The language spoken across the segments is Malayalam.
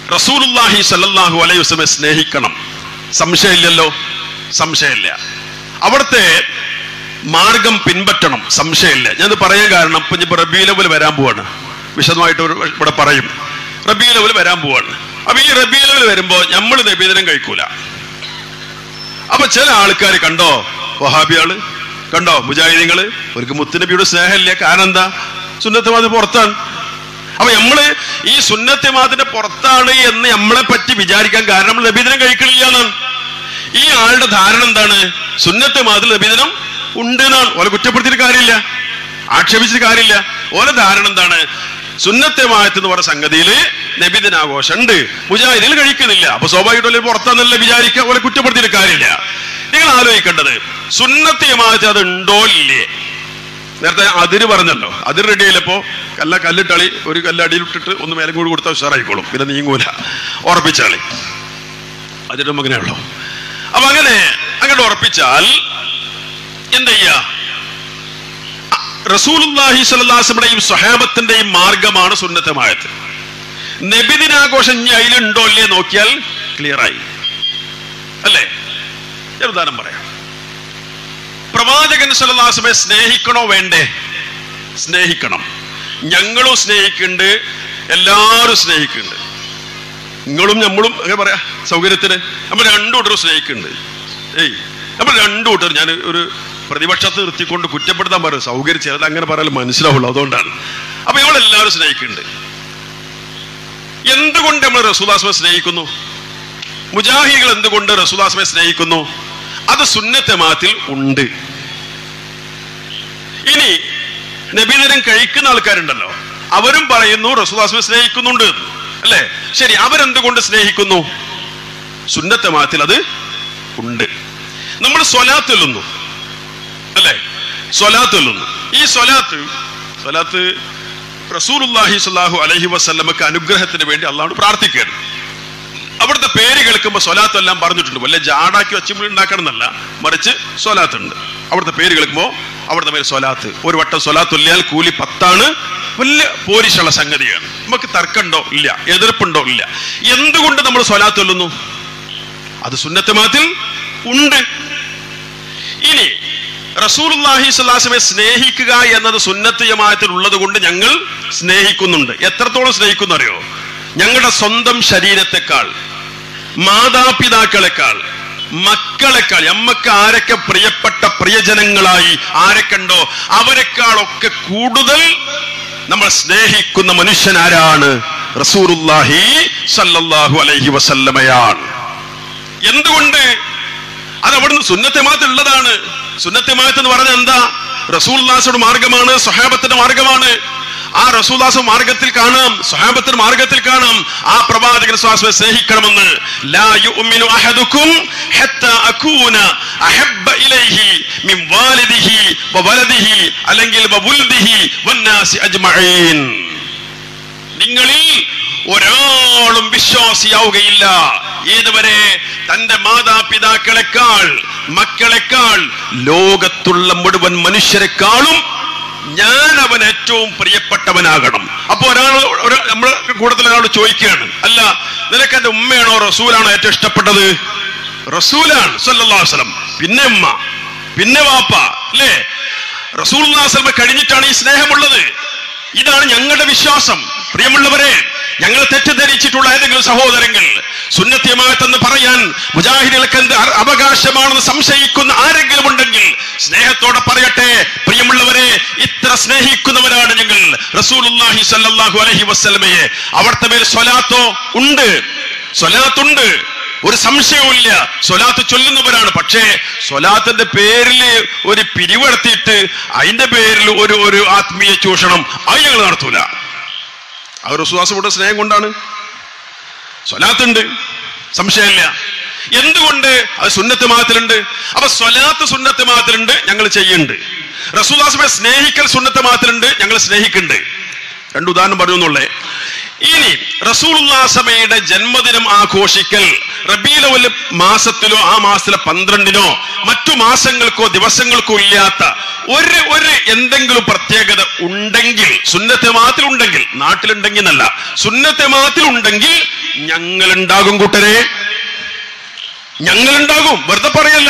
റസൂലുല്ലാഹി സല്ലല്ലാഹു അലൈഹി വസല്ലമയെ സ്നേഹിക്കണം സംശയമില്ലല്ലോ സംശയമില്ല അവിടുത്തെ മാർഗം പിൻപറ്റണം സംശയമില്ല ഞാനത് പറയാൻ കാരണം ഇപ്പൊ ഇപ്പൊ റബീ ലെവൽ വരാൻ പോവാണ് വിശദമായിട്ട് ഒരു ഇവിടെ പറയും റബീ ലെവൽ വരാൻ പോവാണ് അപ്പൊ ഈ റബീ ലെവൽ വരുമ്പോ നമ്മൾ നബീദിനം കഴിക്കൂല അപ്പൊ ചില ആൾക്കാർ കണ്ടോ വഹാബിയാള് കണ്ടോ മുജാഹിദീങ്ങള് അവർക്ക് മുത്തുനബിയുടെ സ്നേഹമില്ല കാരണം എന്താ സുന്നത്തമാത് പുറത്താണ് അപ്പൊ നമ്മള് ഈ സുന്നത്തമാതിന്റെ പുറത്താണ് എന്ന് നമ്മളെ പറ്റി വിചാരിക്കാൻ കാരണം നമ്മൾ നബിദിനം കഴിക്കണില്ല എന്നാണ് ഈ ആളുടെ ധാരണ എന്താണ് സുന്നത്ത് മാതിൽ നബിദിനം ഉണ്ട് എന്നാണ് ഓലെ കുറ്റപ്പെടുത്തിയിട്ട് കാര്യമില്ല ആക്ഷേപിച്ചിട്ട് കാര്യമില്ല ഓലെ ധാരണ എന്താണ് സുന്നത്തമായത്ത് എന്ന് പറഞ്ഞ സംഗതിയിൽ നബിദിനാഘോഷം ഉണ്ട് മുജാഹിദിൽ കഴിക്കുന്നില്ല അപ്പൊ സ്വാഭാവികമായിട്ടും പുറത്താന്നല്ല വിചാരിക്കുക ഓലെ കുറ്റപ്പെടുത്തിയിട്ട് കാര്യമില്ല നിങ്ങൾ ആലോചിക്കേണ്ടത് സുന്നത്തമായത്ത് അത് ഉണ്ടോ ഇല്ലേ നേരത്തെ അതിര് പറഞ്ഞല്ലോ അതിര് റെഡി ആയില്ലപ്പോ കല്ല കല്ലിട്ടളി ഒരു കല്ല് അടിയിലിട്ടിട്ട് ഒന്ന് മേലും കൂടി കൊടുത്താൽ ഉഷാറായിക്കോളും പിന്നെ നീങ്ങൂല ഉറപ്പിച്ചാളി അതിന്റെ അങ്ങനെയുള്ളൂ അപ്പൊ അങ്ങനെ അങ്ങോട്ട് ഉറപ്പിച്ചാൽ എന്ത് ചെയ്യാ റസൂലുല്ലാഹി സ്വല്ലാസ്മയുടെയും സ്വഹാബത്തിന്റെയും മാർഗമാണ് സുന്നത്തമായത് നബിദിനാഘോഷം ഇനി അതിലുണ്ടോ അല്ലേ നോക്കിയാൽ ക്ലിയർ ആയി അല്ലേ ഞാൻ ഉദാഹരണം പറയാം പ്രവാചകൻ സല്ലാസ്മയെ സ്നേഹിക്കണോ വേണ്ടേ സ്നേഹിക്കണം ഞങ്ങളും സ്നേഹിക്കുന്നുണ്ട് എല്ലാവരും സ്നേഹിക്കുന്നുണ്ട് നിങ്ങളും നമ്മളും അങ്ങനെ പറയാ സൗകര്യത്തിന് നമ്മൾ രണ്ടു കൂട്ടരും സ്നേഹിക്കുന്നുണ്ട് ഏയ് നമ്മൾ രണ്ടു കൂട്ടർ ഞാൻ ഒരു പ്രതിപക്ഷത്ത് നിർത്തിക്കൊണ്ട് കുറ്റപ്പെടുത്താൻ പറയും സൗകര്യം ചിലത് അങ്ങനെ പറയാൻ മനസ്സിലാവുള്ളൂ അതുകൊണ്ടാണ് അപ്പൊ ഇവളെല്ലാവരും സ്നേഹിക്കുന്നുണ്ട് എന്തുകൊണ്ട് നമ്മൾ റസൂദാസ്മെ സ്നേഹിക്കുന്നു മുജാഹികൾ എന്തുകൊണ്ട് റസൂദാസ്മെ സ്നേഹിക്കുന്നു അത് സുന്നത്തമാത്തിൽ ഉണ്ട് ഇനി നബീദിനം കഴിക്കുന്ന ആൾക്കാരുണ്ടല്ലോ അവരും പറയുന്നു റസൂദാസ്മെ സ്നേഹിക്കുന്നുണ്ട് എന്ന്. അല്ലേ ശരി അവരെന്തുകൊണ്ട് സ്നേഹിക്കുന്നു സുന്നത്തമാത്തിൽ അത് ഉണ്ട് നമ്മൾ സ്വലാത്ത് ചൊല്ലുന്നു അല്ലേ സ്വലാത്ത് ചൊല്ലുന്നു ഈ സ്വലാത്ത് സ്വലാത്ത് റസൂലുല്ലാഹി സ്വല്ലാഹു അലഹി വസ്ല്ലമക്ക് അനുഗ്രഹത്തിന് വേണ്ടി അള്ളാഹോട് പ്രാർത്ഥിക്കുകയാണ് അവിടുത്തെ പേര് കേൾക്കുമ്പോൾ സ്വലാത്ത് എല്ലാം പറഞ്ഞിട്ടുണ്ട് വല്ല ജാടാക്കി ഒച്ചമുടി ഉണ്ടാക്കണം എന്നല്ല മറിച്ച് സ്വലാത്ത് ഉണ്ട് അവിടുത്തെ പേര് കേൾക്കുമ്പോൾ അവിടുത്തെ പേര് സ്വലാത്ത് ഒരു വട്ടം സ്വലാത്ത് ചൊല്ലിയാൽ കൂലി പത്താണ് വലിയ പോരിശുള്ള സംഗതിയാണ് നമുക്ക് തർക്കമുണ്ടോ ഇല്ല എതിർപ്പുണ്ടോ ഇല്ല എന്തുകൊണ്ട് നമ്മൾ സ്വലാത്ത് ചൊല്ലുന്നു അത് സുന്നത്തമാത്തിൽ ഉണ്ട് ഇനി റസൂലുള്ളാഹി സ്വലാസമെ സ്നേഹിക്കുക എന്നത് സുന്നത്ത് ജമാഅത്തിൽ ഉള്ളത് കൊണ്ട് ഞങ്ങൾ സ്നേഹിക്കുന്നുണ്ട് എത്രത്തോളം സ്നേഹിക്കുന്നു അറിയോ ഞങ്ങളുടെ സ്വന്തം ശരീരത്തെക്കാൾ മാതാപിതാക്കളെക്കാൾ മക്കളെക്കാൾ നമ്മക്ക് ആരൊക്കെ പ്രിയപ്പെട്ട പ്രിയജനങ്ങളായി ആരൊക്കെണ്ടോ അവരെക്കാളൊക്കെ കൂടുതൽ നമ്മൾ സ്നേഹിക്കുന്ന മനുഷ്യൻ ആരാണ് റസൂറുല്ലാഹി സല്ലല്ലാഹു അലൈഹി വസല്ലമയാണ് എന്തുകൊണ്ട് അത് അവിടുന്ന് സുന്നത്തമാത്തുള്ളതാണ് സുന്നത്തമാത്ത് എന്ന് പറഞ്ഞാൽ എന്താ റസൂൽദാസയുടെ മാർഗമാണ് സ്വഹാബത്തിന്റെ മാർഗമാണ് ആ റസൂദാസ മാർഗത്തിൽ കാണാം സ്വഹാബത്തിന്റെ മാർഗത്തിൽ കാണാം ആ പ്രവാചകൻ സ്വാസ്വെ സ്നേഹിക്കണമെന്ന് ലാ യുഅ്മിനു അഹദുക്കും ഹത്താ അകൂന അഹബ്ബ ഇലൈഹി മിൻ വാലിദിഹി വവലദിഹി അല്ലെങ്കിൽ വവുൽദിഹി വന്നാസി അജ്മഈൻ നിങ്ങളിൽ ഒരാളും വിശ്വാസിയാവുകയില്ല ഏതുവരെ തന്റെ മാതാപിതാക്കളെക്കാൾ മക്കളെക്കാൾ ലോകത്തുള്ള മുഴുവൻ മനുഷ്യരെക്കാളും ഞാൻ അവൻ ഏറ്റവും പ്രിയപ്പെട്ടവനാകണം അപ്പൊ ഒരാൾ ഒരു നമ്മുടെ കൂട്ടത്തിൽ ഒരാൾ ചോദിക്കുകയാണ് അല്ല നിനക്ക് എന്റെ ഉമ്മയാണോ റസൂലാണോ ഏറ്റവും ഇഷ്ടപ്പെട്ടത് റസൂലാണ് സല്ലല്ലാഹു അലൈഹി വസല്ലം പിന്നെ ഉമ്മ പിന്നെ വാപ്പ അല്ലേ റസൂൽ കഴിഞ്ഞിട്ടാണ് ഈ സ്നേഹമുള്ളത് ഇതാണ് ഞങ്ങളുടെ വിശ്വാസം പ്രിയമുള്ളവരെ ഞങ്ങൾ തെറ്റിദ്ധരിച്ചിട്ടുള്ള ഏതെങ്കിലും സഹോദരങ്ങൾ സുന്നത്യമാകത്തെന്ന് പറയാൻ മുജാഹിദുകൾക്ക് എന്ത് അ- അവകാശമാണെന്ന് സംശയിക്കുന്ന ആരെങ്കിലും ഉണ്ടെങ്കിൽ സ്നേഹത്തോടെ പറയട്ടെ പ്രിയമുള്ളവരെ ഇത്ര സ്നേഹിക്കുന്നവരാണ് ഞങ്ങൾ റസൂലുള്ളാഹി സല്ലല്ലാഹു അലൈഹി വസല്ലമയെ അവിടുത്തെ മേൽ സ്വലാത്തോ ഉണ്ട് സ്വലാത്തുണ്ട് ഒരു സംശയവുമില്ല സ്വലാത്ത് ചൊല്ലുന്നവരാണ് പക്ഷേ സ്വലാത്തിന്റെ പേരിൽ ഒരു പിരിവെടുത്തിട്ട് അതിന്റെ പേരിൽ ഒരു ഒരു ആത്മീയ ചൂഷണം അത് ഞങ്ങൾ നടത്തൂല ആ ഒരു വിശ്വാസമുള്ള സ്നേഹം കൊണ്ടാണ് സ്വലാത്തുണ്ട് സംശയമില്ല എന്തുകൊണ്ട് അത് സുന്നത്ത് മാത്തിലുണ്ട് അപ്പൊ സ്വലാത്ത് സുന്നത്ത് മാത്തിലുണ്ട് ഞങ്ങൾ ചെയ്യുന്നുണ്ട് റസൂദാസമെ സ്നേഹിക്കൽ സുന്നത്ത് മാത്തിലുണ്ട് ഞങ്ങൾ സ്നേഹിക്കുന്നുണ്ട് രണ്ട് ഉദാഹരണം പറയുന്നുള്ളേ ഇനി റസൂലുള്ളാസമയുടെ ജന്മദിനം ആഘോഷിക്കൽ റബീലവൽ മാസത്തിലോ ആ മാസത്തിലെ പന്ത്രണ്ടിനോ മറ്റു മാസങ്ങൾക്കോ ദിവസങ്ങൾക്കോ ഇല്ലാത്ത ഒരു ഒരു എന്തെങ്കിലും പ്രത്യേകത ഉണ്ടെങ്കിൽ സുന്നത്തെ മാത്തിൽ ഉണ്ടെങ്കിൽ നാട്ടിലുണ്ടെങ്കിൽ എന്നല്ല സുന്നത്തെ മാത്തിൽ ഉണ്ടെങ്കിൽ ഞങ്ങളുണ്ടാകും കൂട്ടരെ ഞങ്ങളുണ്ടാകും വെറുതെ പറയല്ല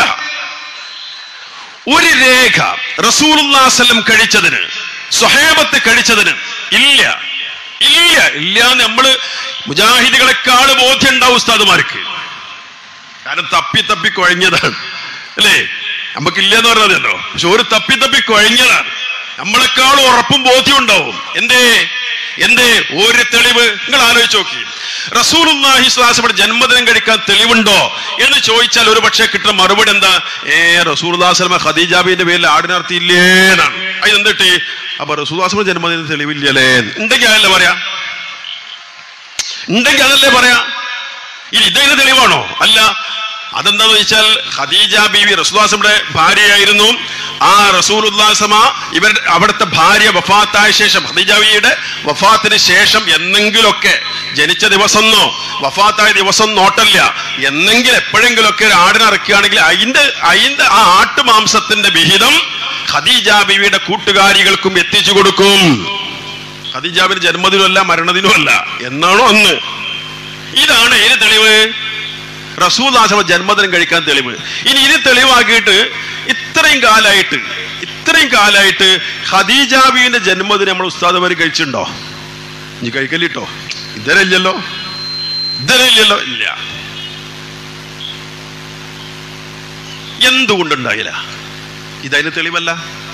ഒരു രേഖ റസൂലുല്ലാസല്ലം കഴിച്ചതിന് സ്വഹേബത്ത് കഴിച്ചതിന് ഇല്ല ഇല്ല ഇല്ല എന്ന് നമ്മള് മുജാഹിദികളെക്കാൾ ബോധ്യം ഉണ്ടാവും ഉസ്താദുമാർക്ക് കാരണം തപ്പി തപ്പി കുഴഞ്ഞതാണ് അല്ലേ നമുക്കില്ല എന്ന് പറഞ്ഞതല്ലോ പക്ഷെ ഒരു തപ്പി തപ്പി കുഴഞ്ഞതാണ് നമ്മളെക്കാളും ഉറപ്പും ബോധ്യം ഉണ്ടാവും എന്തേ എന്തേ ഒരു തെളിവ് നിങ്ങൾ ആലോചിച്ച് നോക്കി റസൂലുല്ലാഹി സ്വലാസയുടെ ജന്മദിനം കഴിക്കാൻ തെളിവുണ്ടോ എന്ന് ചോദിച്ചാൽ ഒരു പക്ഷേ കിട്ടുന്ന മറുപടി എന്താ ഏ റസൂൽദാസ്ലമ ഖദീജാബിന്റെ പേരിൽ ആടിനർത്തിയില്ലേ എന്നാണ് അത് എന്തിട്ട് അപ്പൊ റസൂൽദാസ്ലമ ജന്മദിനം തെളിവില്ലല്ലേ ഉണ്ടെങ്കിൽ അതല്ലേ പറയാ ഉണ്ടെങ്കിൽ അതല്ലേ പറയാ ഇനി ഇതതിന് തെളിവാണോ അല്ല അതെന്താന്ന് വെച്ചാൽ ഖദീജ ബീവി റസൂലാസയുടെ ഭാര്യയായിരുന്നു ആ റസൂലുല്ലാസമ ഇവർ അവിടുത്തെ ഭാര്യ വഫാത്തായ ശേഷം ഖദീജാബിയുടെ വഫാത്തിന് ശേഷം എന്നെങ്കിലൊക്കെ ജനിച്ച ദിവസമെന്നോ വഫാത്തായ ദിവസം നോട്ടല്ല എന്നെങ്കിലും എപ്പോഴെങ്കിലൊക്കെ ഒരു ആടിനിറക്കുകയാണെങ്കിൽ അതിന്റെ അതിന്റെ ആ ആട്ടുമാംസത്തിന്റെ വിഹിതം ഖദീജ ബീവിയുടെ കൂട്ടുകാരികൾക്കും എത്തിച്ചു കൊടുക്കും ഖദീജാബിന് ജന്മദിനമല്ല മരണദിനമല്ല എന്നാണോ അന്ന് ഇതാണ് ഏത് തെളിവ് റസൂദാസമ ജന്മദിനം കഴിക്കാൻ തെളിവ് ഇനി ഇത് തെളിവാക്കിയിട്ട് ഇത്രയും കാലായിട്ട് ഇത്രയും കാലായിട്ട് ഖദീജാബിന്റെ ജന്മദിനം നമ്മൾ ഉസ്താദമാര് കഴിച്ചിട്ടുണ്ടോ ഇനി കഴിക്കലിട്ടോ ഇതുവരെ ഇല്ലല്ലോ ഇതുവരെ ഇല്ലല്ലോ ഇല്ല എന്തുകൊണ്ടുണ്ടായില്ല ഇതതിന് തെളിവല്ല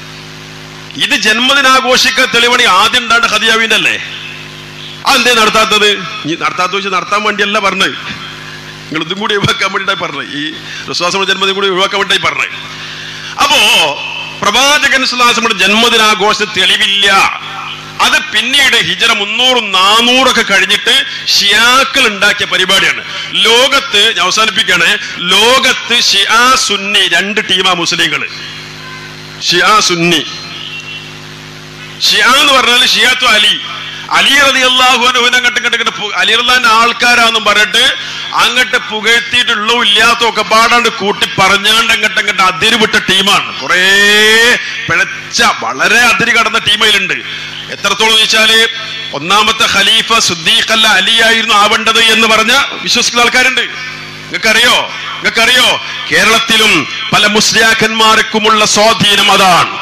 ഇത് ജന്മദിനാഘോഷിക്കാൻ തെളിവണി ആദ്യം ഉണ്ടാണ്ട് ഖദിയാവിന്റെ അല്ലേ അതെന്തേ നടത്താത്തത് ഇനി നടത്താത്ത വെച്ച് നടത്താൻ വേണ്ടിയല്ല പറഞ്ഞത് നിങ്ങൾ ഇതും കൂടി ഒഴിവാക്കാൻ വേണ്ടിയിട്ടായി പറഞ്ഞത് ഈ വിശ്വാസമുള്ള ജന്മദിനം കൂടി ഒഴിവാക്കാൻ വേണ്ടിയായി പറഞ്ഞത് അപ്പോ പ്രവാചകൻ സുല്ലാസമുടെ ജന്മദിനാഘോഷ തെളിവില്ല അത് പിന്നീട് ഹിജറ മുന്നൂറും നാനൂറൊക്കെ കഴിഞ്ഞിട്ട് ഷിയാക്കൾ ഉണ്ടാക്കിയ പരിപാടിയാണ് ലോകത്ത് ഞാൻ അവസാനിപ്പിക്കുകയാണ് ലോകത്ത് ഷിയാ സുന്നി രണ്ട് ടീമാ മുസ്ലിങ്ങൾ ഷിയാ സുന്നി ഷിയ എന്ന് പറഞ്ഞാൽ ഷിയാത്തു അലി അലി റതി അള്ളാഹുവിനെ അങ്ങോട്ട് ഇങ്ങോട്ട് ഇങ്ങോട്ട് അലി റല്ലാന്റെ ആൾക്കാരാന്നും പറഞ്ഞിട്ട് അങ്ങോട്ട് പുകഴ്ത്തിയിട്ടുള്ള ഇല്ലാത്ത ഒക്കെ പാടാണ്ട് കൂട്ടി പറഞ്ഞാണ്ട് അങ്ങോട്ട് അങ്ങോട്ട് അതിര് വിട്ട ടീമാണ് കുറേ പിഴച്ച വളരെ അതിര് കടന്ന ടീമിലുണ്ട് എത്രത്തോളം വെച്ചാല് ഒന്നാമത്തെ ഖലീഫ സുദ്ദീഖല്ല അലി ആയിരുന്നു ആവേണ്ടത് എന്ന് പറഞ്ഞ വിശ്വസിക്കുന്ന ആൾക്കാരുണ്ട് നിങ്ങൾക്കറിയോ നിങ്ങൾക്കറിയോ കേരളത്തിലും പല മുസ്ലിയാക്കന്മാർക്കുമുള്ള സ്വാധീനം അതാണ്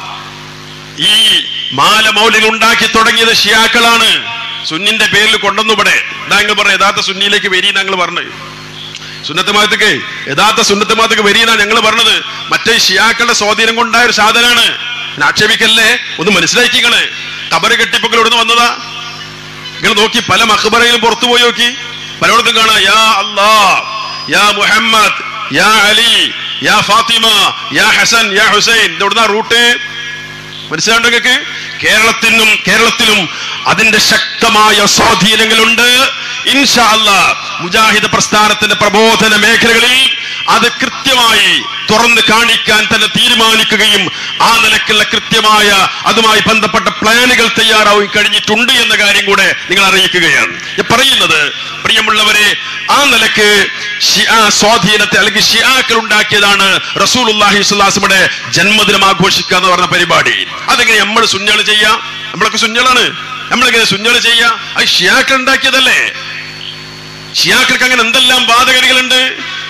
ഈ മാലമൗലികൾ ഉണ്ടാക്കി തുടങ്ങിയത് ഷിയാക്കളാണ് സുന്നിന്റെ പേരിൽ കൊണ്ടുവന്നു ഇവിടെ ഞങ്ങൾ പറഞ്ഞ യഥാർത്ഥ സുന്നിയിലേക്ക് വരി ഞങ്ങൾ പറഞ്ഞു സുന്നത്ത് മാതക്ക് യഥാർത്ഥ സുന്നത്ത് മാതക്ക് വരിയെന്നാ ഞങ്ങൾ പറഞ്ഞത് മറ്റേ ഷിയാക്കളുടെ സ്വാധീനം കൊണ്ടായ ഒരു സാധനമാണ് പിന്നെ ആക്ഷേപിക്കല്ലേ ഒന്ന് മനസ്സിലാക്കിങ്ങള് കബറ് കെട്ടിപ്പൊക്കെ ഇവിടുന്ന് വന്നതാ നിങ്ങൾ നോക്കി പല മഖബറയിലും പുറത്തു പോയി നോക്കി പലയിടത്തും കാണാം യാ അല്ലാ യാ മുഹമ്മദ് യാ അലി യാ ഫാത്തിമ യാ ഹസൻ യാ ഹുസൈൻ ഇതെവിടുന്ന റൂട്ട് മനസ്സിലാണ്ടോ നിങ്ങൾക്ക് കേരളത്തിനും കേരളത്തിലും അതിന്റെ ശക്തമായ സ്വാധീനങ്ങളുണ്ട് ഇൻഷാ അല്ലാ മുജാഹിദ് പ്രസ്ഥാനത്തിന്റെ പ്രബോധന മേഖലകളിൽ അത് കൃത്യമായി തുറന്ന് കാണിക്കാൻ തന്നെ തീരുമാനിക്കുകയും ആ നിലക്കുള്ള കൃത്യമായ അതുമായി ബന്ധപ്പെട്ട പ്ലാനുകൾ തയ്യാറാവും കഴിഞ്ഞിട്ടുണ്ട് എന്ന കാര്യം കൂടെ നിങ്ങൾ അറിയിക്കുകയാണ് ഞാൻ പറയുന്നത് പ്രിയമുള്ളവരെ ആ നിലക്ക് ഷിആ സ്വാധീനത്തെ അല്ലെങ്കിൽ ഷിയാക്കൾ ഉണ്ടാക്കിയതാണ് റസൂലുള്ളാഹി സ്വലാസിയുടെ ജന്മദിനം ആഘോഷിക്കുക എന്ന് പറഞ്ഞ പരിപാടി അതെങ്ങനെ നമ്മൾ സുഞ്ഞള് ചെയ്യാം നമ്മളൊക്കെ സുഞ്ഞളാണ് നമ്മളെങ്ങനെ സുഞ്ഞള് ചെയ്യാം അത് ഷിയാക്കൾ ഉണ്ടാക്കിയതല്ലേ ഷിയാക്കൾക്ക് അങ്ങനെ എന്തെല്ലാം ബാധകരികളുണ്ട്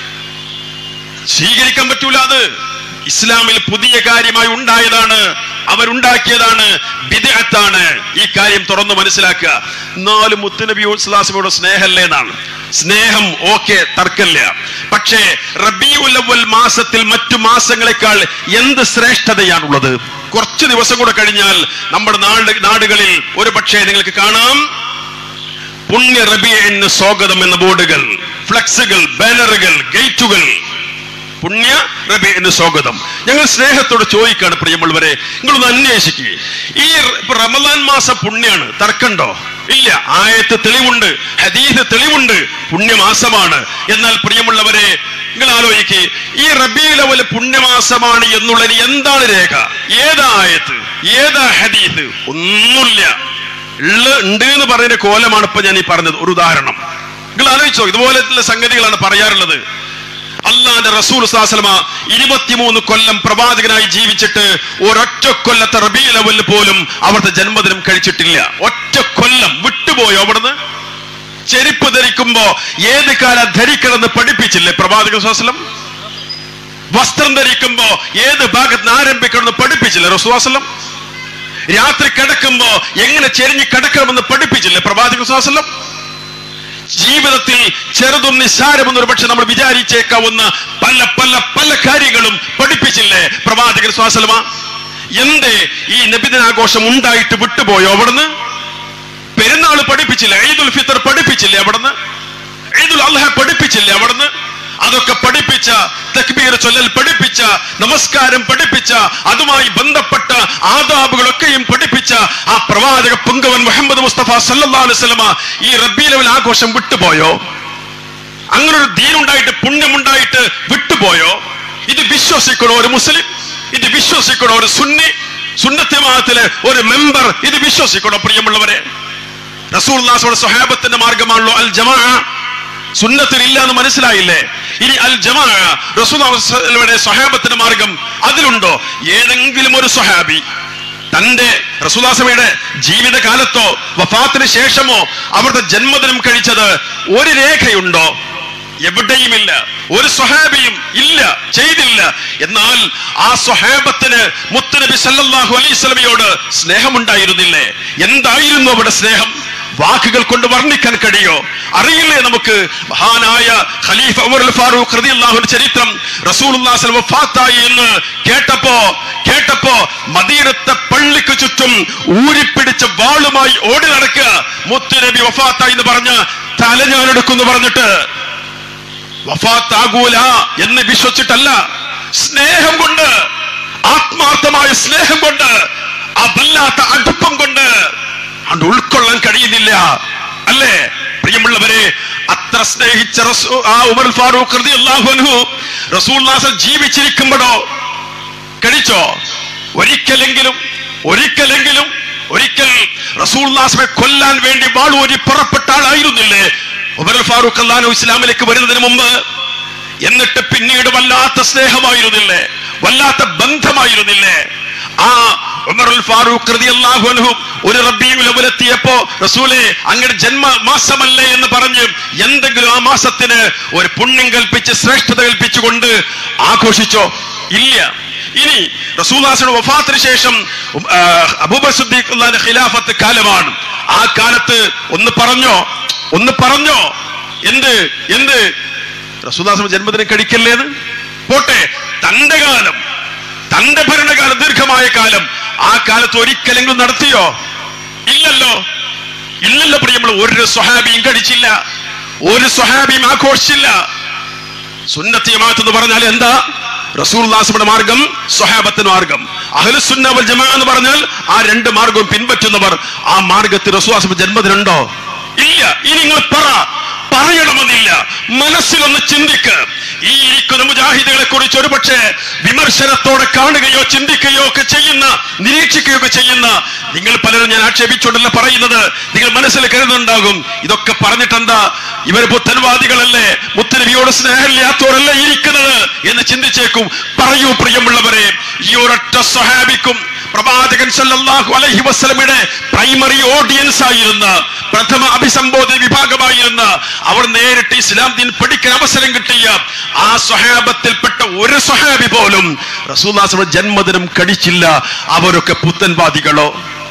സ്വീകരിക്കാൻ പറ്റൂല അത് ഇസ്ലാമിൽ പുതിയ കാര്യമായി ഉണ്ടായതാണ് അവരുണ്ടാക്കിയതാണ് ബിദഅത്താണ് ഈ കാര്യം തുറന്നു മനസ്സിലാക്കുക എന്നാലും മുത്തുനബി ഉസ്ലാസിനോട് സ്നേഹമല്ലേ എന്നാണ് സ്നേഹം ഓക്കെ തർക്കമില്ല പക്ഷേ റബിയുൽ അവ്വൽ മാസത്തിൽ മറ്റു മാസങ്ങളെക്കാൾ എന്ത് ശ്രേഷ്ഠതയാണുള്ളത് കുറച്ച് ദിവസം കൂടെ കഴിഞ്ഞാൽ നമ്മുടെ നാട് നാടുകളിൽ ഒരു പക്ഷേ നിങ്ങൾക്ക് കാണാം പുണ്യ റബിയന് സ്വാഗതം എന്ന ബോർഡുകൾ ഫ്ലക്സുകൾ ബാനറുകൾ ഗേറ്റുകൾ പുണ്യ റബിയന് സ്വാഗതം ഞങ്ങൾ സ്നേഹത്തോട് ചോദിക്കാണ് പ്രിയമുള്ളവരെ നിങ്ങളൊന്ന് അന്വേഷിക്കുക ഈ ഇപ്പൊ റമദാൻ മാസം പുണ്യാണ് തർക്കണ്ടോ ഇല്ല ആയത്ത് തെളിവുണ്ട് ഹദീസ് തെളിവുണ്ട് പുണ്യമാസമാണ് എന്നാൽ പ്രിയമുള്ളവരെ നിങ്ങൾ ആലോചിക്കുക ഈ റബീലവല് പുണ്യമാസമാണ് എന്നുള്ളതിന് എന്താണ് രേഖ ഏതാ ആയത്ത് ഏതാ ഹദീസ് ഒന്നുമില്ല ഉള്ള ഉണ്ട് എന്ന് പറയുന്ന കോലമാണ് ഇപ്പൊ ഞാൻ ഈ പറഞ്ഞത് ഒരു ഉദാഹരണം നിങ്ങൾ ആലോചിച്ചോ ഇതുപോലെയുള്ള സംഗതികളാണ് പറയാറുള്ളത് അള്ളാന്റെ റസൂൽ സാസ്ലമ ഇരുപത്തിമൂന്ന് കൊല്ലം പ്രവാചകനായി ജീവിച്ചിട്ട് ഒരൊറ്റ കൊല്ലത്തെ റബീ ലെവലിൽ പോലും അവിടുത്തെ ജന്മദിനം കഴിച്ചിട്ടില്ല ഒറ്റ കൊല്ലം വിട്ടുപോയോ അവിടുന്ന് ചെരുപ്പ് ധരിക്കുമ്പോ ഏത് കാലം ധരിക്കണമെന്ന് പഠിപ്പിച്ചില്ലേ പ്രവാചക സ്വാസലം വസ്ത്രം ധരിക്കുമ്പോ ഏത് ഭാഗത്ത് നിന്ന് ആരംഭിക്കണമെന്ന് പഠിപ്പിച്ചില്ലേ റസുവാസലം രാത്രി കിടക്കുമ്പോ എങ്ങനെ ചെരിഞ്ഞ് കിടക്കണമെന്ന് പഠിപ്പിച്ചില്ലേ പ്രവാചക സ്വാസലം ജീവിതത്തിൽ ചെറുതും നിസ്സാരമെന്ന് ഒരു പക്ഷെ നമ്മൾ വിചാരിച്ചേക്കാവുന്ന പല പല പല കാര്യങ്ങളും പഠിപ്പിച്ചില്ലേ പ്രവാചകൻ സ്വാസലമ എന്തേ ഈ നബിദിനാഘോഷം ഉണ്ടായിട്ട് വിട്ടുപോയോ അവിടുന്ന് പെരുന്നാൾ പഠിപ്പിച്ചില്ല ഈദുൽ ഫിത്തർ പഠിപ്പിച്ചില്ലേ അവിടുന്ന് ഈദുൽ അള്ളഹ പഠിപ്പിച്ചില്ലേ അവിടുന്ന് അതൊക്കെ പഠിപ്പിച്ച തക്ബീർ ചൊല്ലൽ പഠിപ്പിച്ച നമസ്കാരം പഠിപ്പിച്ച അതുമായി ബന്ധപ്പെട്ട ആദാബുകളൊക്കെയും പഠിപ്പിച്ച ആ പ്രവാചക പുങ്കവൻ മുഹമ്മദ് മുസ്തഫ സല്ലല്ലാഹു അലൈഹി വസല്ലമ ഈ റബ്ബീലവൽ ആഘോഷം വിട്ടുപോയോ അങ്ങനെ ഒരു ദീനുണ്ടായിട്ട് പുണ്യമുണ്ടായിട്ട് വിട്ടുപോയോ ഇത് വിശ്വസിക്കണോ ഒരു മുസ്ലിം ഇത് വിശ്വസിക്കണോ ഒരു സുന്നി സുന്നത്യമാകത്തിലെ ഒരു മെമ്പർ ഇത് വിശ്വസിക്കണോ പ്രിയമുള്ളവരെ റസൂൽ സ്വഹാബത്തിന്റെ മാർഗമാണല്ലോ അൽ ജമാ സുന്നത്തിൽ ഇല്ല എന്ന് മനസ്സിലായില്ലേ ഇനി അൽ ജമാ റസൂലുള്ളാഹിയുടെ സ്വഹാബത്തിന്റെ മാർഗം അതിലുണ്ടോ ഏതെങ്കിലും ഒരു സ്വഹാബി തന്റെ റസൂദാസമയുടെ ജീവിതകാലത്തോ വഫാത്തിന് ശേഷമോ അവരുടെ ജന്മദിനം കഴിച്ചത് ഒരു രേഖയുണ്ടോ എവിടെയുമില്ല ഒരു സ്വഹാബിയും ഇല്ല ചെയ്തില്ല എന്നാൽ ആ സ്വഹാബത്തിന് മുത്തനബി സല്ലല്ലാഹു അലൈഹി സ്വലമയോട് സ്നേഹമുണ്ടായിരുന്നില്ലേ എന്തായിരുന്നു അവിടെ സ്നേഹം വാക്കുകൾ കൊണ്ട് വർണ്ണിക്കാൻ കഴിയോ അറിയില്ലേ നമുക്ക് മഹാനായ ഖലീഫ ഉമർ അൽ ഫാറൂഖ് റളിയല്ലാഹുവിന്റെ ചരിത്രം റസൂലുള്ളാഹി സ്വല്ലല്ലാഹു അലൈഹി വസല്ലം വഫാത്തായി എന്ന് കേട്ടപ്പോ കേട്ടപ്പോ മദീനത്തെ പള്ളിക്ക് ചുറ്റും ഊരിപ്പിടിച്ച വാളുമായി ഓടി നടക്കുക മുത്തുനബി വഫാത്തായി എന്ന് പറഞ്ഞ് തല ഞാൻ എടുക്കുന്നു പറഞ്ഞിട്ട് വഫാത്താകൂല എന്ന് വിശ്വസിച്ചിട്ടല്ല സ്നേഹം കൊണ്ട് ആത്മാർത്ഥമായ സ്നേഹം കൊണ്ട് ആ വല്ലാത്ത അടുപ്പം കൊണ്ട് അത് ഉൾക്കൊള്ളാൻ കഴിയുന്നില്ല അല്ലേ പ്രിയമുള്ളവരെ അത്ര സ്നേഹിച്ച റസൂ- ആ ഉമർ ഫാറൂഖ് റളിയല്ലാഹു അൻഹു റസൂൽ ജീവിച്ചിരിക്കുമ്പോഴോ കഴിച്ചോ ഒരിക്കലെങ്കിലും ഒരിക്കലെങ്കിലും ഒരിക്കൽ റസൂൽ കൊല്ലാൻ വേണ്ടി വാളൂരി പുറപ്പെട്ട ആളായിരുന്നില്ലേ ഉമർ ഫാറൂഖ് അള്ളഹാനു ഇസ്ലാമിലേക്ക് വരുന്നതിന് മുമ്പ് എന്നിട്ട് പിന്നീട് വല്ലാത്ത സ്നേഹമായിരുന്നില്ലേ വല്ലാത്ത ബന്ധമായിരുന്നില്ലേ ആ ഉമറുൽ ഫാറൂഖ് റളിയല്ലാഹു അൻഹു ഒരു റബ്ബിയുൽ അവലെത്തിയപ്പോ റസൂലെ അങ്ങയുടെ ജന്മ മാസമല്ലേ എന്ന് പറഞ്ഞ് എന്തെങ്കിലും ആ മാസത്തിന് ഒരു പുണ്യം കൽപ്പിച്ച് ശ്രേഷ്ഠത കൽപ്പിച്ചുകൊണ്ട് ആഘോഷിച്ചോ ഇല്ല ഇനി റസൂലാസിന്റെ വഫാത്തിന് ശേഷം ഉം, ആ, അബൂബക്കർ സിദ്ദീഖ് അള്ളാഹിന്റെ ഖിലാഫത്ത് കാലമാണ് ആ കാലത്ത് ഒന്ന് പറഞ്ഞോ ഒന്ന് പറഞ്ഞോ എന്ത് എന്ത് റസൂദാസിന്റെ ജന്മദിനം കഴിക്കല്ലേന്ന് പോട്ടെ തന്റെ കാലം തന്റെ ഭരണകാലം ദീർഘമായ കാലം ആ കാലത്ത് ഒരിക്കലെങ്കിലും നടത്തിയോ ഇല്ലല്ലോ ഇല്ലല്ലോ പ്രിയമുള്ള ഒരു സ്വഹാബിയും കഴിച്ചില്ല ഒരു സ്വഹാബിയും ആഘോഷിച്ചില്ല സുന്നത്തി ജമാഅത്ത് എന്ന് പറഞ്ഞാൽ എന്താ റസൂൽ ദാസയുടെ മാർഗം സ്വഹാബത്തിന് മാർഗം അഹ്ലുസുന്ന വൽ ജമാ എന്ന് പറഞ്ഞാൽ ആ രണ്ട് മാർഗവും പിൻപറ്റുന്നവർ ആ മാർഗത്തിൽ റസൂൽ ജന്മദിനുണ്ടോ ഇല്ല ഇനി നിങ്ങൾ പറ പറയണമെന്നില്ല മനസ്സിലൊന്ന് ചിന്തിക്ക് ഈ ഇരിക്കുന്ന മുജാഹിദുകളെ കുറിച്ച് ഒരുപക്ഷെ വിമർശനത്തോടെ കാണുകയോ ചിന്തിക്കുകയോ ഒക്കെ ചെയ്യുന്ന നിരീക്ഷിക്കുകയോ ഒക്കെ ചെയ്യുന്ന നിങ്ങൾ പലരും ഞാൻ ആക്ഷേപിച്ചുകൊണ്ടല്ല പറയുന്നത് നിങ്ങൾ മനസ്സിൽ കരുതുന്നുണ്ടാകും ഇതൊക്കെ പറഞ്ഞിട്ടെന്താ ഇവർ പുത്തൻവാദികളല്ലേ മുത്തനബിയോട് സ്നേഹമില്ലാത്തവരല്ലേ ഇരിക്കുന്നത് എന്ന് ചിന്തിച്ചേക്കും പറയൂ പ്രിയമുള്ളവരെ ഈ ഒരൊറ്റ സ്വഹാബിക്കും പ്രവാചകൻ സല്ലല്ലാഹു അലൈഹി വസല്ലമയുടെ പ്രൈമറി ഓഡിയൻസ് ആയിരുന്ന പ്രഥമ അഭിസംബോധന വിഭാഗമായിരുന്ന അവർ നേരിട്ട് ഇസ്ലാം ദീൻ പഠിക്കാൻ അവസരം കിട്ടിയ ആ സ്വഹാബത്തിൽപ്പെട്ട ഒരു സ്വഹാബി പോലും റസൂല്ലാസിന്റെ ജന്മദിനം കഴിച്ചില്ല അവരൊക്കെ പുത്തൻവാദികളോ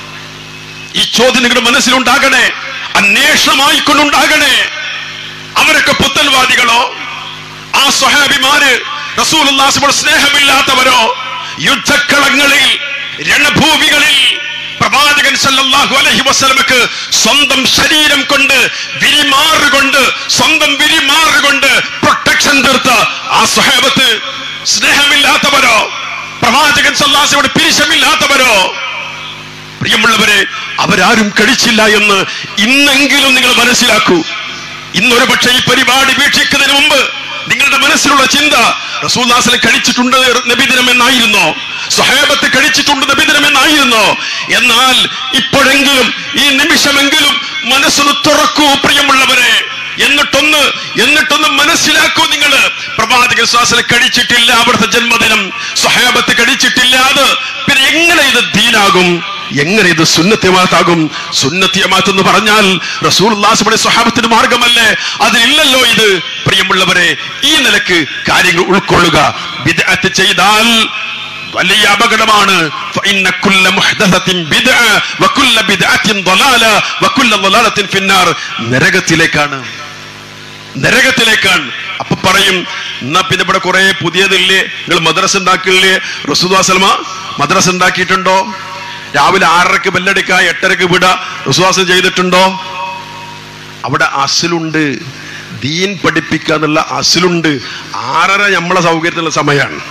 ഈ ചോദ്യം നിങ്ങളുടെ മനസ്സിലുണ്ടാകണേ അന്വേഷണമായിക്കൊണ്ടുണ്ടാകണേ അവരൊക്കെ പുത്തൻവാദികളോ ആ സ്വഹാബിമാര് റസൂലുള്ളാഹിയോട് സ്നേഹമില്ലാത്തവരോ യുദ്ധക്കളങ്ങളിൽ രണഭൂമികളിൽ പ്രവാചകൻ സല്ലല്ലാഹു അലൈഹി വസല്ലമക്ക് സ്വന്തം ശരീരം കൊണ്ട് വിരിമാറുകൊണ്ട് സ്വന്തം വിരിമാറുകൊണ്ട് പ്രൊട്ടക്ഷൻ തീർത്ത ആ സ്വഹാബത്ത് സ്നേഹമില്ലാത്തവരോ പ്രവാചകൻ സല്ലാസയോട് പിരിശമില്ലാത്തവരോ പ്രിയമുള്ളവരെ അവരാരും കഴിച്ചില്ല എന്ന് ഇന്നെങ്കിലും നിങ്ങൾ മനസ്സിലാക്കൂ ഇന്നൊരു പക്ഷേ ഈ പരിപാടി വീക്ഷിക്കുന്നതിന് മുമ്പ് നിങ്ങളുടെ മനസ്സിലുള്ള ചിന്ത റസൂല്ലാസിനെ കഴിച്ചിട്ടുണ്ട് നബിദിനം എന്നായിരുന്നോ സ്വഹേബത്ത് കഴിച്ചിട്ടുണ്ട് നബിദിനം എന്നായിരുന്നോ എന്നാൽ ഇപ്പോഴെങ്കിലും ഈ നിമിഷമെങ്കിലും മനസ്സൊന്ന് തുറക്കൂ പ്രിയമുള്ളവരെ എന്നിട്ടൊന്ന് എന്നിട്ടൊന്ന് മനസ്സിലാക്കൂ നിങ്ങൾ പ്രവാചകൻ ശ്വാസനെ കഴിച്ചിട്ടില്ല അവിടുത്തെ ജന്മദിനം സ്വഹാബത്ത് കഴിച്ചിട്ടില്ല അത് പിന്നെ എങ്ങനെ ഇത് ദീനാകും എങ്ങനെ ഇത് സുന്നത്യമാത്താകും സുന്നത്യമാത്ത് എന്ന് പറഞ്ഞാൽ റസൂൽ സ്വഹാബത്തിന്റെ മാർഗമല്ലേ അതിലില്ലല്ലോ ഇത് പ്രിയമുള്ളവരെ ഈ നിലക്ക് കാര്യങ്ങൾ ഉൾക്കൊള്ളുക വിദഗ്ധ ചെയ്താൽ വലിയ അപകടമാണ് فإن كل محدثة بدعة وكل بدعة ضلالة وكل ضلالة في النار നരകത്തിലേക്കാണ് നരകത്തിലേക്കാണ് അപ്പൊ പറയും എന്നാ പിന്നെ ഇവിടെ കുറെ പുതിയതില്ലേ നിങ്ങൾ മദ്രസ ഉണ്ടാക്കില്ലേ റസൂദാ സൽമ മദ്രസ ഉണ്ടാക്കിയിട്ടുണ്ടോ രാവിലെ ആറരക്ക് ബെല്ലടിക്ക എട്ടരക്ക് വിട റസൂദാസം ചെയ്തിട്ടുണ്ടോ അവിടെ അസിലുണ്ട് ദീൻ പഠിപ്പിക്കുക എന്നുള്ള അസിലുണ്ട് ആറര നമ്മളെ സൗകര്യത്തിലുള്ള സമയമാണ്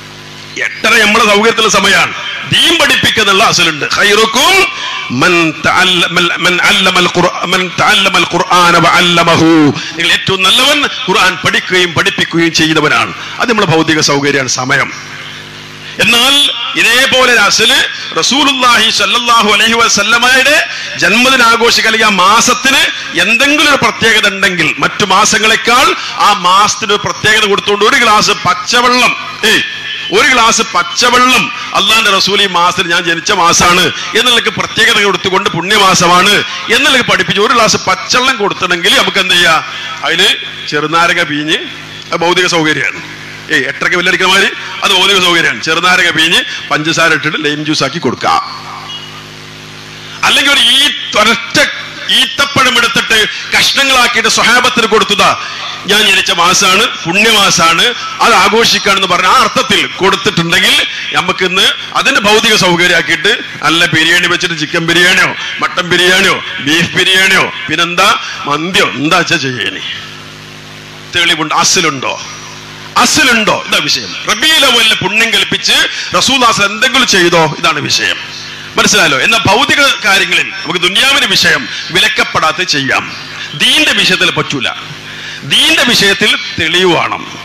എട്ടര നമ്മളെ സൗകര്യത്തിലുള്ള സമയമാണ് ദീൻ പഠിപ്പിക്കുന്നുള്ള അസലുണ്ട് ഖൈറുക്കും മൻ തഅല്ല- മൽ- മൻ അല്ലമൽ ഖുർആ- മൻ തഅല്ലമൽ ഖുർആന വഅല്ലമഹു. നിങ്ങൾ ഏറ്റവും നല്ലവൻ ഖുർആൻ പഠിക്കുകയും പഠിപ്പിക്കുകയും ചെയ്യുന്നവനാണ് അത് നമ്മളെ ഭൗതിക സൗകര്യമാണ് സമയം എന്നാൽ ഇതേപോലെ ഒരു അസല് റസൂലുള്ളാഹി സ്വല്ലല്ലാഹു അലൈഹി വസല്ലമയുടെ ജന്മദിന ആഘോഷിക്കൽ ആ മാസത്തിന് എന്തെങ്കിലും ഒരു പ്രത്യേകത ഉണ്ടെങ്കിൽ മറ്റു മാസങ്ങളെക്കാൾ ആ മാസത്തിന് ഒരു പ്രത്യേകത കൊടുത്തുകൊണ്ട് ഒരു ഗ്ലാസ് പച്ചവെള്ളം ഏയ് ഒരു ഗ്ലാസ് പച്ചവെള്ളം അള്ളാന്റെ റസൂൽ ഈ മാസത്തിൽ ഞാൻ ജനിച്ച മാസമാണ് എന്നുള്ളക്ക് പ്രത്യേകത കൊടുത്തുകൊണ്ട് പുണ്യമാസമാണ് എന്നുള്ളത് പഠിപ്പിച്ച് ഒരു ഗ്ലാസ് പച്ചവെള്ളം കൊടുത്തിട്ടുണ്ടെങ്കിൽ നമുക്ക് എന്ത് ചെയ്യാം അതിന് ചെറുനാരക പീഞ്ഞ് അത് ഭൗതിക സൗകര്യമാണ് ഏയ് എട്ടരക്ക് വില്ലടിക്കുന്ന മാതിരി അത് ഭൗതിക സൗകര്യമാണ് ചെറുനാരക പീഞ്ഞ് പഞ്ചസാര ഇട്ടിട്ട് ലൈം ജ്യൂസ് ആക്കി കൊടുക്കാം അല്ലെങ്കിൽ ഒരു ഈ ഒരൊറ്റ ഈത്തപ്പഴം എടുത്തിട്ട് കഷ്ണങ്ങളാക്കിയിട്ട് സ്വഹാബത്തിന് കൊടുത്തതാ ഞാൻ ജനിച്ച മാസാണ് പുണ്യമാസാണ് അത് ആഘോഷിക്കാണെന്ന് പറഞ്ഞ ആ അർത്ഥത്തിൽ കൊടുത്തിട്ടുണ്ടെങ്കിൽ നമുക്ക് ഇന്ന് അതിന്റെ ഭൗതിക സൗകര്യമാക്കിയിട്ട് നല്ല ബിരിയാണി വെച്ചിട്ട് ചിക്കൻ ബിരിയാണിയോ മട്ടൻ ബിരിയാണിയോ ബീഫ് ബിരിയാണിയോ പിന്നെന്താ മന്തിയോ എന്താ വെച്ചാ ചെയ്യേനി തെളിവുണ്ട് അസിലുണ്ടോ അസിലുണ്ടോ ഇതാ വിഷയം റബീലവലിന് പുണ്യം കൽപ്പിച്ച് റസൂദാസ് എന്തെങ്കിലും ചെയ്തോ ഇതാണ് വിഷയം മനസ്സിലായല്ലോ എന്നാൽ ഭൗതിക കാര്യങ്ങളിൽ നമുക്ക് ദുന്യാവിന്റെ വിഷയം വിലക്കപ്പെടാതെ ചെയ്യാം ദീന്റെ വിഷയത്തിൽ പറ്റൂല ദീന്റെ വിഷയത്തിൽ തെളിവ് വേണം